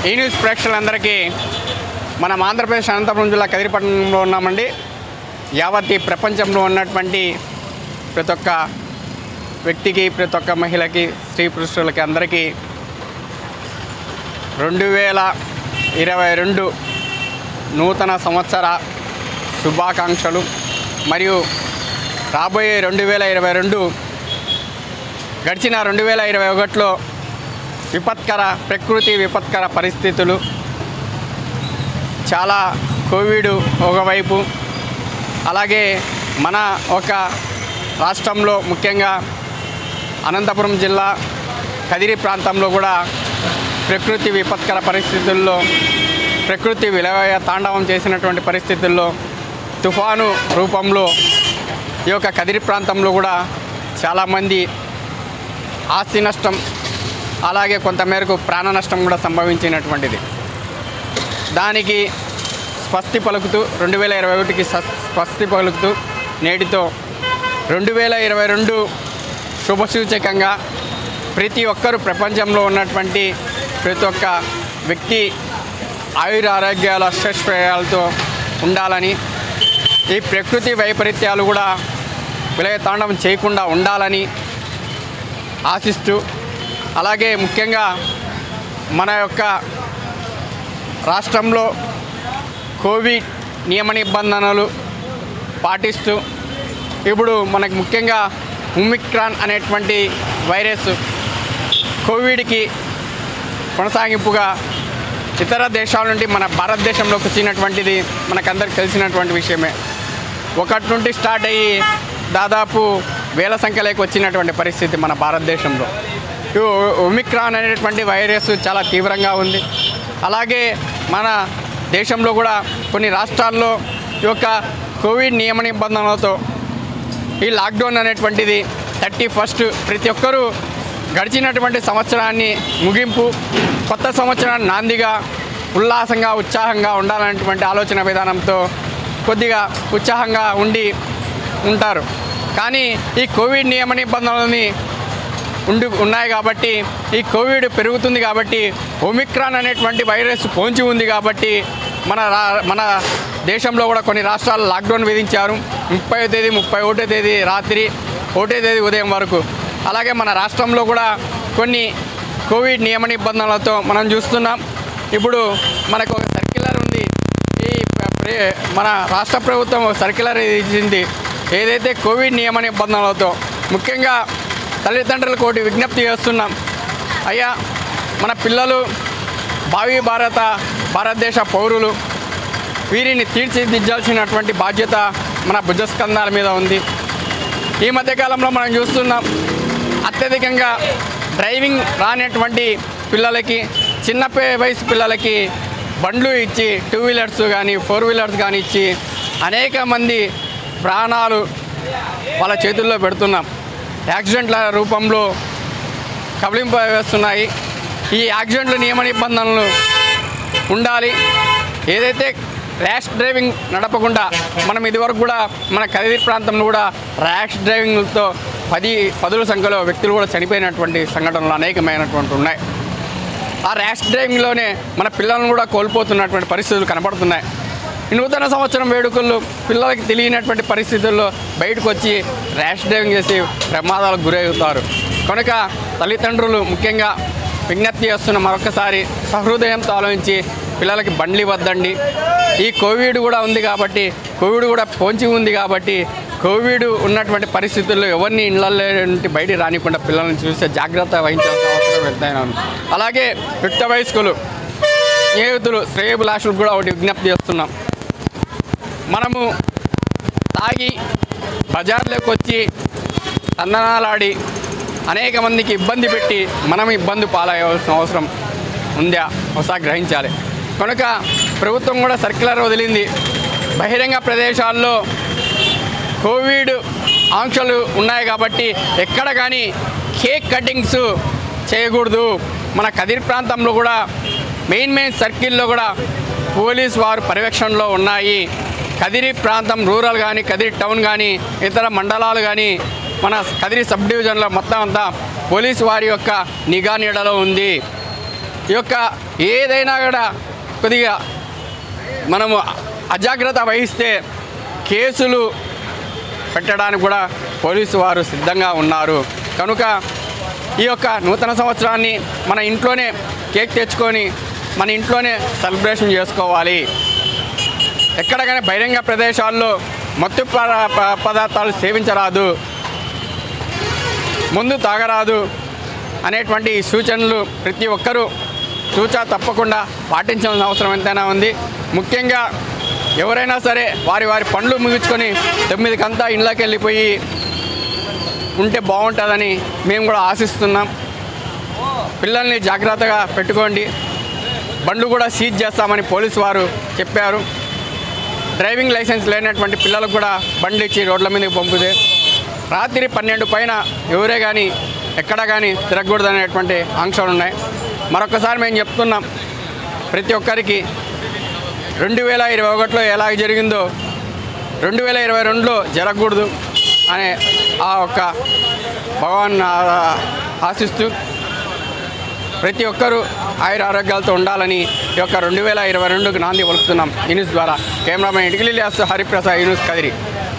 ఈ న్యూస్ ప్రేక్షకులందరికీ మనం ఆంధ్రప్రదేశ్ అనంతపురం జిల్లా కదిరిపట్నంలో ఉన్నామండి యావత్ ఈ ప్రపంచంలో ఉన్నటువంటి ప్రతి ఒక్క వ్యక్తికి ప్రతి ఒక్క మహిళకి స్త్రీ పురుషులకి అందరికీ రెండు వేల ఇరవై రెండు నూతన సంవత్సర శుభాకాంక్షలు మరియు రాబోయే రెండు వేల ఇరవై రెండు గడిచిన రెండు వేల ఇరవై ఒకటిలో విపత్కర ప్రకృతి విపత్కర పరిస్థితులు చాలా కోవిడ్ ఒకవైపు అలాగే మన ఒక రాష్ట్రంలో ముఖ్యంగా అనంతపురం జిల్లా కదిరి ప్రాంతంలో కూడా ప్రకృతి విపత్కర పరిస్థితుల్లో ప్రకృతి విలయ తాండవం చేసినటువంటి పరిస్థితుల్లో తుఫాను రూపంలో ఈ యొక్క కదిరి ప్రాంతంలో కూడా చాలామంది ఆస్తి నష్టం అలాగే కొంతమేరకు ప్రాణ నష్టం కూడా సంభవించినటువంటిది దానికి స్వస్తి పలుకుతూ రెండు వేల ఇరవై ఒకటికి స- స్వస్తి పలుకుతూ నేటితో రెండు వేల ఇరవై రెండు శుభసూచకంగా ప్రతి ఒక్కరూ ప్రపంచంలో ఉన్నటువంటి ప్రతి ఒక్క వ్యక్తి ఆయుర ఆరోగ్యాల అష్టశ్రేయాలతో ఉండాలని ఈ ప్రకృతి వైపరీత్యాలు కూడా విలయతాండవం చేయకుండా ఉండాలని ఆశిస్తూ అలాగే ముఖ్యంగా మన యొక్క రాష్ట్రంలో కోవిడ్ నియమ నిబంధనలు పాటిస్తూ ఇప్పుడు మనకు ముఖ్యంగా ఉమిక్రాన్ అనేటువంటి వైరస్ కోవిడ్కి కొనసాగింపుగా ఇతర దేశాల నుండి మన భారతదేశంలోకి వచ్చినటువంటిది మనకందరికి తెలిసినటువంటి విషయమే ఒకటి నుండి స్టార్ట్ అయ్యి దాదాపు వేల సంఖ్యలోకి వచ్చినటువంటి పరిస్థితి మన భారతదేశంలో ఈ ఒ- ఒమిక్రాన్ అనేటువంటి వైరస్ చాలా తీవ్రంగా ఉంది అలాగే మన దేశంలో కూడా కొన్ని రాష్ట్రాల్లో ఈ యొక్క కోవిడ్ నియమ నిబంధనలతో ఈ లాక్డౌన్ అనేటువంటిది థర్టీ ఫస్ట్ ప్రతి ఒక్కరూ గడిచినటువంటి సంవత్సరాన్ని ముగింపు కొత్త సంవత్సరాన్ని నాందిగా ఉల్లాసంగా ఉత్సాహంగా ఉండాలనేటువంటి ఆలోచన విధానంతో కొద్దిగా ఉత్సాహంగా ఉండి ఉంటారు కానీ ఈ కోవిడ్ నియమ నిబంధనలని ఉండి ఉన్నాయి కాబట్టి ఈ కోవిడ్ పెరుగుతుంది కాబట్టి ఒమిక్రాన్ అనేటువంటి వైరస్ పోంచి ఉంది కాబట్టి మన రా మన దేశంలో కూడా కొన్ని రాష్ట్రాలు లాక్డౌన్ విధించారు ముప్పై తేదీ ముప్పై ఒకటో తేదీ రాత్రి ఒకటో తేదీ ఉదయం వరకు అలాగే మన రాష్ట్రంలో కూడా కొన్ని కోవిడ్ నియమ నిబంధనలతో మనం చూస్తున్నాం ఇప్పుడు మనకు ఒక సర్క్యులర్ ఉంది ఈ ప్ర- ప్ర- మన రాష్ట్ర ప్రభుత్వం ఒక సర్క్యులర్ ఇచ్చింది ఏదైతే కోవిడ్ నియమ నిబంధనలతో ముఖ్యంగా తల్లిదండ్రులకు ఒకటి విజ్ఞప్తి చేస్తున్నాం అయ్యా మన పిల్లలు భావి భారత భారతదేశ పౌరులు వీరిని తీర్చిదిద్దాల్సినటువంటి బాధ్యత మన భుజస్కంధాల మీద ఉంది ఈ మధ్యకాలంలో మనం చూస్తున్నాం అత్యధికంగా డ్రైవింగ్ రానటువంటి పిల్లలకి చిన్న పే- వయసు పిల్లలకి బండ్లు ఇచ్చి టూ వీలర్స్ కానీ ఫోర్ వీలర్స్ కానీ ఇచ్చి అనేక మంది ప్రాణాలు వాళ్ళ చేతుల్లో పెడుతున్నాం యాక్సిడెంట్ల రూపంలో కబలింప వేస్తున్నాయి ఈ యాక్సిడెంట్లు నియమ నిబంధనలు ఉండాలి ఏదైతే ర్యాష్ డ్రైవింగ్ నడపకుండా మనం ఇదివరకు కూడా మన కదిరి ప్రాంతంలో కూడా ర్యాష్ డ్రైవింగ్తో పది పదుల సంఖ్యలో వ్యక్తులు కూడా చనిపోయినటువంటి సంఘటనలు అనేకమైనటువంటి ఉన్నాయి ఆ ర్యాష్ డ్రైవింగ్లోనే మన పిల్లలను కూడా కోల్పోతున్నటువంటి పరిస్థితులు కనబడుతున్నాయి ఈ నూతన సంవత్సరం వేడుకల్లో పిల్లలకి తెలియనటువంటి పరిస్థితుల్లో బయటకు వచ్చి ర్యాష్ డ్రైవింగ్ చేసి ప్రమాదాలకు గురవుతారు కనుక తల్లిదండ్రులు ముఖ్యంగా విజ్ఞప్తి చేస్తున్న మరొకసారి సహృదయంతో ఆలోచించి పిల్లలకి బండ్లు ఇవ్వద్దండి ఈ కోవిడ్ కూడా ఉంది కాబట్టి కోవిడ్ కూడా పోంచి ఉంది కాబట్టి కోవిడ్ ఉన్నటువంటి పరిస్థితుల్లో ఎవరిని ఇళ్ళల్లో నుండి బయటికి రానికుండా పిల్లల్ని చూస్తే జాగ్రత్త వహించాల్సిన అవసరం ఎంతైనా ఉంది అలాగే యుక్త వయస్కులు స్నేహితులు శ్రేయభిలాషులకు కూడా ఒకటి విజ్ఞప్తి చేస్తున్నాం మనము తాగి బజార్లోకి వచ్చి తందనాలాడి అనేక మందికి ఇబ్బంది పెట్టి మనం ఇబ్బంది పాలయ్యాల్సిన అవసరం ఉందా ఒకసారి గ్రహించాలి కనుక ప్రభుత్వం కూడా సర్క్యులర్ వదిలింది బహిరంగ ప్రదేశాల్లో కోవిడ్ ఆంక్షలు ఉన్నాయి కాబట్టి ఎక్కడ కానీ కేక్ కటింగ్స్ చేయకూడదు మన కదిరి ప్రాంతంలో కూడా మెయిన్ మెయిన్ సర్కిల్లో కూడా పోలీస్ వారు పర్యవేక్షణలో ఉన్నాయి కదిరి ప్రాంతం రూరల్ కానీ కదిరి టౌన్ కానీ ఇతర మండలాలు కానీ మన కదిరి సబ్ డివిజన్లో మొత్తం అంతా పోలీసు వారి యొక్క నిఘా నీడలో ఉంది ఈ యొక్క ఏదైనా కూడా కొద్దిగా మనము అజాగ్రత్త వహిస్తే కేసులు పెట్టడానికి కూడా పోలీసు వారు సిద్ధంగా ఉన్నారు కనుక ఈ యొక్క నూతన సంవత్సరాన్ని మన ఇంట్లోనే కేక్ తెచ్చుకొని మన ఇంట్లోనే సెలబ్రేషన్ చేసుకోవాలి ఎక్కడ కానీ బహిరంగ ప్రదేశాల్లో మత్తు ప- ప- పదార్థాలు సేవించరాదు ముందు తాగరాదు అనేటువంటి ఈ సూచనలు ప్రతి ఒక్కరూ చూచా తప్పకుండా పాటించాల్సిన అవసరం ఎంతైనా ఉంది ముఖ్యంగా ఎవరైనా సరే వారి వారి పనులు ముగించుకొని తొమ్మిదికంతా ఇళ్ళకి వెళ్ళిపోయి ఉంటే బాగుంటుందని మేము కూడా ఆశిస్తున్నాం పిల్లల్ని జాగ్రత్తగా పెట్టుకోండి బండ్లు కూడా సీజ్ చేస్తామని పోలీసు వారు చెప్పారు డ్రైవింగ్ లైసెన్స్ లేనటువంటి పిల్లలకు కూడా బండ్లు ఇచ్చి రోడ్ల మీదకి పంపితే రాత్రి పన్నెండు పైన ఎవరే కానీ ఎక్కడ కానీ తిరగకూడదు అనేటువంటి ఆంక్షలు ఉన్నాయి మరొకసారి మేము చెప్తున్నాం ప్రతి ఒక్కరికి రెండు వేల ఇరవై ఒకటిలో ఎలా జరిగిందో రెండు వేల ఇరవై రెండులో జరగకూడదు అనే ఆ ఒక్క భగవాన్ ఆ- ఆశిస్తూ ప్రతి ఒక్కరూ ఆయుర ఆరోగ్యాలతో ఉండాలని ఈ యొక్క రెండు వేల ఇరవై రెండుకు నాంది పలుకుతున్నాం ఈ న్యూస్ ద్వారా కెమెరామెన్ ఇటుకలి హరిప్రసాద్ ఈ న్యూస్ కదిరి